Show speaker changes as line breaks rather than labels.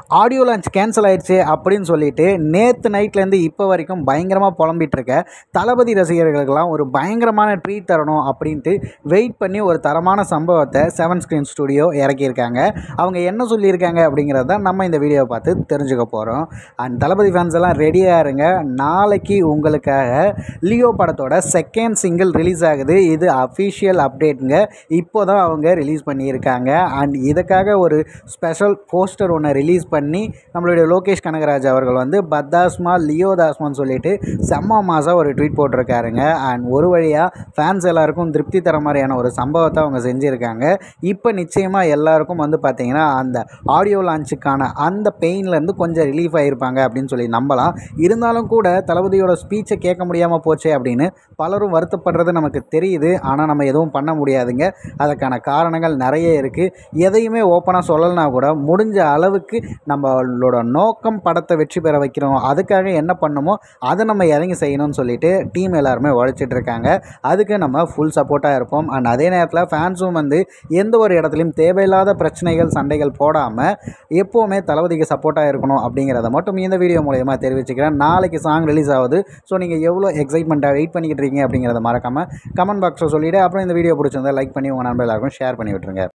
audio launch cancel ஆயிடுச்சு அப்படின்னு சொல்லிட்டு நேற்று நைட்லேருந்து இப்போ வரைக்கும் பயங்கரமாக புலம்பிட்டு இருக்க தளபதி ரசிகர்களுக்கெல்லாம் ஒரு பயங்கரமான ட்ரீட் தரணும் அப்படின்ட்டு வெயிட் பண்ணி ஒரு தரமான சம்பவத்தை செவன் ஸ்க்ரீன் ஸ்டுடியோ இறக்கியிருக்காங்க அவங்க என்ன சொல்லியிருக்காங்க அப்படிங்கிறத நம்ம இந்த வீடியோவை பார்த்து தெரிஞ்சுக்க போகிறோம் அண்ட் தளபதி ஃபேன்ஸ் எல்லாம் ரெடியாக இருங்க நாளைக்கு உங்களுக்காக லியோ படத்தோட செகண்ட் சிங்கிள் ரிலீஸ் ஆகுது இது அஃபிஷியல் அப்டேட்டுங்க இப்போ தான் அவங்க ரிலீஸ் பண்ணியிருக்காங்க அண்ட் இதுக்காக ஒரு ஸ்பெஷல் போஸ்டர் ஒன்று ரிலீஸ் பண்ணி நம்மளுடைய லோகேஷ் கனகராஜ் அவர்கள் வந்து பத்தாஸ்மா லியோ தாஸ்மான்னு சொல்லிட்டு செம்ம மாதம் ஒரு ட்வீட் போட்டிருக்காருங்க அண்ட் ஒரு வழியாக ஃபேன்ஸ் எல்லாருக்கும் திருப்தி தர மாதிரியான ஒரு சம்பவத்தை அவங்க செஞ்சுருக்காங்க இப்போ நிச்சயமாக எல்லாருக்கும் வந்து பார்த்திங்கன்னா அந்த ஆடியோ லான்ச்சுக்கான அந்த பெயின்லேருந்து கொஞ்சம் ரிலீஃப் ஆகியிருப்பாங்க அப்படின்னு சொல்லி நம்பலாம் இருந்தாலும் கூட தளபதியோட ஸ்பீச்சை கேட்க முடியாமல் போச்சே அப்படின்னு பலரும் வருத்தப்படுறது நமக்கு தெரியுது ஆனால் நம்ம எதுவும் பண்ண முடியாதுங்க அதுக்கான காரணங்கள் நிறைய இருக்குது எதையுமே ஓப்பனாக சொல்லலைனா கூட முடிஞ்ச அளவுக்கு நம்மளோட நோக்கம் படத்தை வெற்றி பெற வைக்கிறோம் அதுக்காக என்ன பண்ணுமோ அதை நம்ம இறங்கி செய்யணும்னு சொல்லிட்டு டீம் எல்லாருமே உழைச்சிட்டு இருக்காங்க அதுக்கு நம்ம ஃபுல் சப்போர்ட்டாக இருப்போம் அண்ட் அதே நேரத்தில் ஃபேன்ஸும் வந்து எந்த ஒரு இடத்துலையும் தேவையில்லாத பிரச்சனைகள் சண்டைகள் போடாமல் எப்போவுமே தளபதிக்கு சப்போர்ட்டாக இருக்கணும் அப்படிங்கிறத மட்டும் இந்த வீடியோ மூலயமா தெரிவிச்சுக்கிறேன் நாளைக்கு சாங் ரிலீஸ் ஆகுது ஸோ நீங்கள் எவ்வளோ எக்ஸைட்மெண்ட்டாக வெயிட் பண்ணிக்கிட்டு இருக்கீங்க அப்படிங்கிறத மறக்காமல் கமெண்ட் பாக்ஸில் சொல்லிவிட்டு அப்புறம் இந்த வீடியோ பிடிச்சிருந்தா லைக் பண்ணி உங்கள் நண்பர் எல்லாருக்கும் ஷேர் பண்ணி விட்டுருங்க